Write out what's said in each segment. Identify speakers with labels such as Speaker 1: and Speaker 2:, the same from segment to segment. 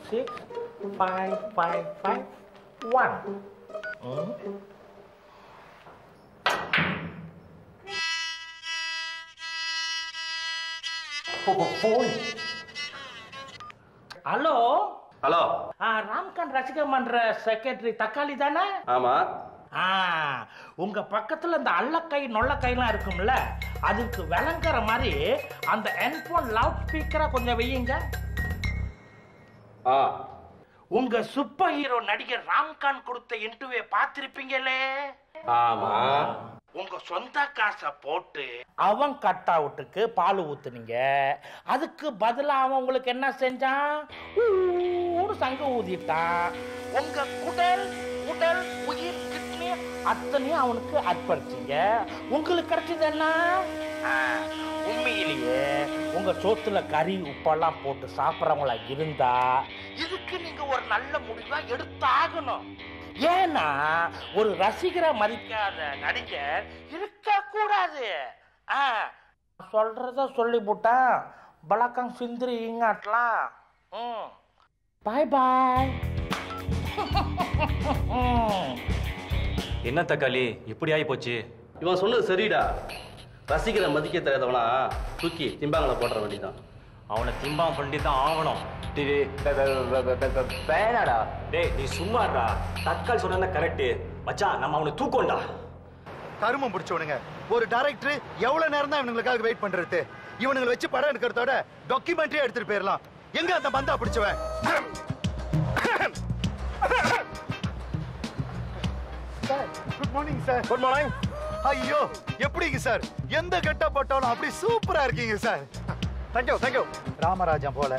Speaker 1: Six five five five one phone hello
Speaker 2: hello
Speaker 1: ஆ, ராம்காந்த் ரசிக மன்ற செக்ரட்டரி தக்காளி தானே
Speaker 2: ஆமா
Speaker 1: ஆ உங்க பக்கத்துல இந்த அல்லக்கை நொல்லக்கைலாம் இருக்கும்ல அதுக்கு விளங்குற மாதிரி அந்த என்ஃபோன் லவுட் ஸ்பீக்கரை கொஞ்சம் வையுங்க
Speaker 2: ஆ
Speaker 1: உங்க சூப்பர் ஹீரோ நடிகர் ராம்காந்த் கொடுத்த இன்டர்வியூ பார்த்திருப்பீங்களே
Speaker 2: ஆமா
Speaker 1: உங்க சொந்த காசை போட்டு அவன் கட் அவுட்டுக்கு பால் ஊத்துனீங்க அதுக்கு பதிலா அவன் உங்களுக்கு என்ன செஞ்சான் ஊன்னு சங்கம் ஊதிட்டான் உங்க குடல் உடல் உயிர் கிட்னி அத்தனையும் அவனுக்கு அர்ப்பணிச்சீங்க உங்களுக்கு கிடைச்சது என்ன ஆ, உண்மையிலேயே உங்க சோத்துல கறி உப்பெல்லாம் போட்டு சாப்பிட்றவங்களா இருந்தா இதுக்கு நீங்க ஒரு நல்ல முடிவா எடுத்தாகணும் ஏன்னா ஒரு ரசிகரை மதிக்காத நடிகர் இருக்க கூடாது ஆ, சொல்றத சொல்லிவிட்டான் பழக்கம் சிந்திரி இங்காட்டலாம் ம் பாய் பாய்
Speaker 3: என்ன தக்காளி இப்படி ஆகி போச்சு
Speaker 2: இவன் சொன்னது சரிடா ரசிக்கிற மதிக்க தெரியாதவனா தூக்கி திம்பாங்களை போட்டுற வேண்டியதான்
Speaker 3: அவனை திம்பாம் பண்ணி தான் ஆகணும்
Speaker 4: வேணாடா
Speaker 3: டேய் நீ சும்மாடா தக்காளி சொன்னா கரெக்ட் மச்சான் நம்ம அவனை தூக்கோண்டா
Speaker 5: கருமம் பிடிச்சவனுங்க ஒரு டைரக்டர் எவ்வளவு நேரம் தான் இவனுங்களுக்காக வெயிட் பண்றது இவனுங்களை வச்சு படம் எடுக்கிறதோட டாக்குமெண்ட்ரி எடுத்துட்டு போயிடலாம் எங்க அந்த பந்தா பிடிச்சவன் good morning sir good morning ஐயோ எப்படிங்க சார் எந்த கெட்ட போட்டாலும் அப்படி சூப்பரா இருக்கீங்க சார் தேங்க்யூ தேங்க்யூ ராமராஜன் போல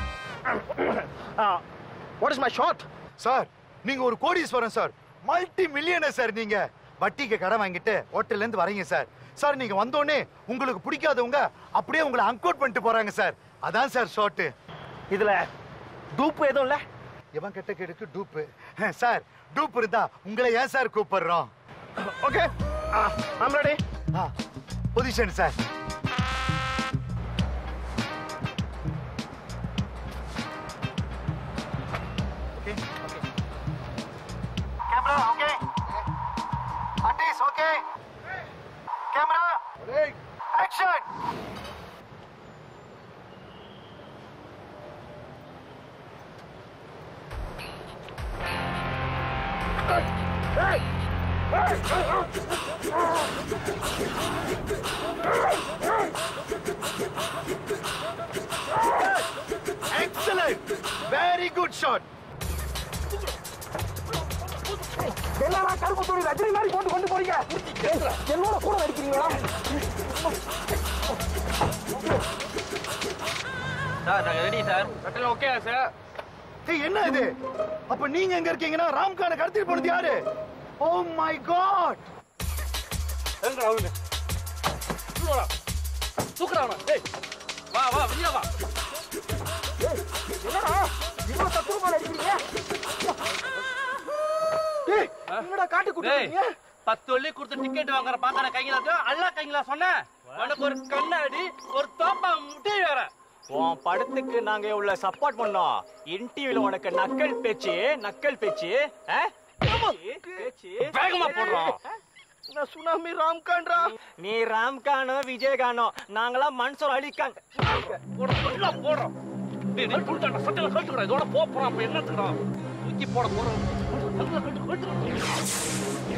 Speaker 5: what is my shot sir நீங்க ஒரு கோடீஸ்வரன் சார் மல்டி மில்லியனர் சார் நீங்க வட்டிக்கு கடன் வாங்கிட்டு ஹோட்டல்ல இருந்து வரீங்க சார் சார் நீங்க வந்தோடனே உங்களுக்கு பிடிக்காதவங்க அப்படியே உங்களை அங்கவுட் பண்ணிட்டு போறாங்க சார் அதான் சார் ஷாட் இதுல டூப் எதுவும் இல்ல எவன் கெட்ட கேடுக்கு டூப்பு சார் டூப் இருந்தா உங்களை ஏன் சார் கூப்பிடுறோம் okay I'm ready position sir okay okay camera okay artist okay camera action excellent very good shot
Speaker 4: என்னடா கருப்பு துணி ரஜினி மாதிரி போட்டு கொண்டு போறீங்க என்னோட கூட நடிக்கிறீங்களா
Speaker 2: சார் நாங்க ரெடி சார்
Speaker 4: ஓகே சார்
Speaker 5: ஏய் என்ன இது அப்ப நீங்க எங்க இருக்கீங்கன்னா ராம்கான கடத்திட்டு போனது யாரு ஓ மை காட்
Speaker 2: தூக்குறான் டேய் வா வா வெளிய வா
Speaker 4: என்னடா இவ்வளவு தத்துவமா நடிக்கிறீங்க
Speaker 5: ஏய்
Speaker 4: என்னடா காட்டு கூட்டிங்க
Speaker 2: பத்து வெள்ளி கொடுத்து டிக்கெட் வாங்குற பாக்குற கைங்களா இருக்கு அல்ல கைங்களா சொன்னேன் உனக்கு ஒரு கண்ணாடி ஒரு தோப்பா முட்டை வேற
Speaker 6: உன் படத்துக்கு நாங்க இவ்வளவு சப்போர்ட் பண்ணோம் இன்டிவில உனக்கு நக்கல் பேச்சு நக்கல் பேச்சு ஆ? பேச்சு
Speaker 2: வேகமா போடுறோம்
Speaker 4: நான் சுனாமி ராம்கான்டா
Speaker 6: நீ ராம்கானோ விஜயகானோ நாங்களாம் மன்சூர் அலிகான்
Speaker 2: ஒரு சொல்ல போடுறோம் டேய் நீ புடிச்சா சட்டையில கழட்டுக்கடா இதோட போக போறான் அப்ப என்னத்துக்குடா தூக்கி போட போறோம் சட்டையில கழட்டு கழட்டு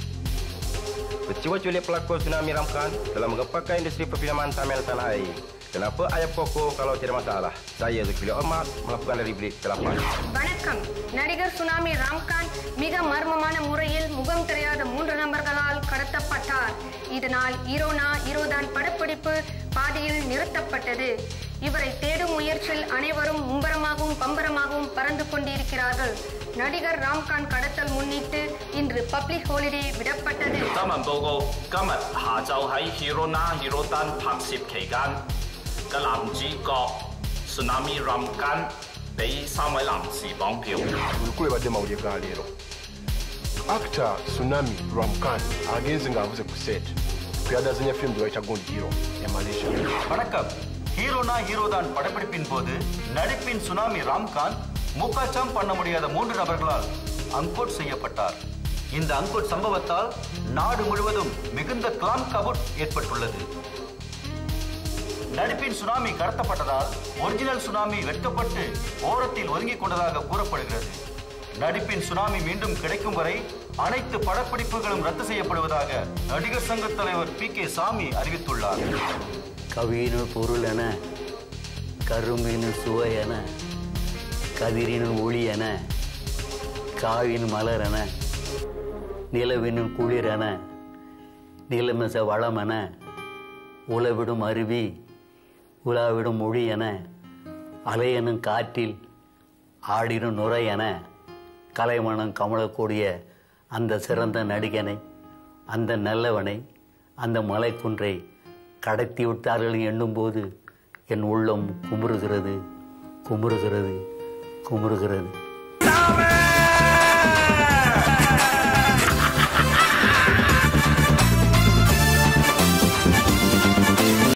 Speaker 7: Peristiwa culik pelakon tsunami Ramkhan telah mengepakkan industri perfilman Tamil tanah air. Kenapa ayam koko kalau tiada masalah? Saya Zulkifli Omar melakukan dari bilik delapan.
Speaker 8: வணக்கம் நடிகர் சுனாமி ராம்காந்த் மிக மர்மமான முறையில் முகம் தெரியாத மூன்று நபர்களால் கடத்தப்பட்டார் இதனால் ஈரோனா ஈரோதான் படப்பிடிப்பு பாதியில் நிறுத்தப்பட்டது இவரை தேடும் முயற்சியில் அனைவரும் மும்பரமாகவும் பம்பரமாகவும் பறந்து கொண்டிருக்கிறார்கள் நடிகர் ராம்காந்த் கடத்தல் முன்னிட்டு இன்று பப்ளிக் ஹாலிடே விடப்பட்டது
Speaker 9: 新聞報告：今日下晝喺 Hirona Hirodan 拍攝期間嘅男主角 Tsunami Ramkan 俾三位男士綁票。
Speaker 7: Ulikuwa badde mawulire ga leero. Actor Tsunami Ramkan agenze ng'avuze ku set kuyadazanya fiimu gye bayita Gold Hero ya Malaysia.
Speaker 5: வணக்கம் ஹீரோனா ஹீரோதான் படப்பிடிப்பின் போது நடிப்பின் சுனாமி ராம்காந்த் முக்காச்சாம் பண்ண முடியாத மூன்று நபர்களால் அங்கோட் செய்யப்பட்டார் இந்த அங்கோட் சம்பவத்தால் நாடு முழுவதும் மிகுந்த கிளாம் கபுட் ஏற்பட்டுள்ளது நடிப்பின் சுனாமி கடத்தப்பட்டதால் ஒரிஜினல் சுனாமி வெட்கப்பட்டு ஓரத்தில் ஒதுங்கிக் கொண்டதாக கூறப்படுகிறது நடிப்பின் சுனாமி மீண்டும் கிடைக்கும் வரை அனைத்து படப்பிடிப்புகளும் ரத்து செய்யப்படுவதாக நடிகர் சங்க தலைவர் பி கே சாமி அறிவித்துள்ளார்
Speaker 10: கவியினுள் பொருள் என கரும்பினுள் சுவை என கதிரினுள் ஒளி என காவின் மலர் என நிலவினுள் குளிர் என நிலமிச வளம் என உலவிடும் அருவி உலாவிடும் மொழி என அலையனும் காற்றில் ஆடிடும் நுரை என கலைமணம் கமலக்கூடிய அந்த சிறந்த நடிகனை அந்த நல்லவனை அந்த மலைக்குன்றை கடத்தி விட்டார்கள் எண்ணும்போது என் உள்ளம் குமுறுகிறது குமுறுகிறது குமுறுகிறது